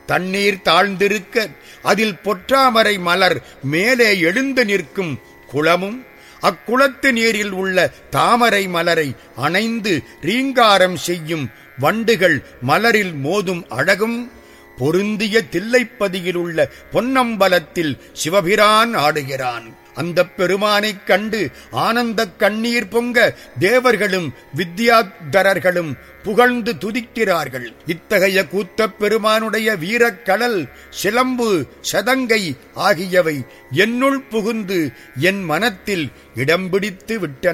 தண்ணீர் தாழ்ந்திருக்க அதில் பொற்றாமரை மலர் மேலே எழுந்து நிற்கும் குளமும் அக்குளத்து நீரில் உள்ள தாமரை மலரை அணைந்து ரீங்காரம் செய்யும் வண்டுகள் மலரில் மோதும் அழகும் பொருந்திய தில்லைப்பதியில் உள்ள பொன்னம்பலத்தில் சிவபிரான் ஆடுகிறான் அந்த பெருமானைக் கண்டு ஆனந்தக் கண்ணீர் பொங்க தேவர்களும் வித்யாதரர்களும் புகழ்ந்து துதிக்கிறார்கள் இத்தகைய கூத்தப் பெருமானுடைய வீரக்கடல் சிலம்பு சதங்கை ஆகியவை என்னுள் புகுந்து என் மனத்தில் இடம் பிடித்து விட்டன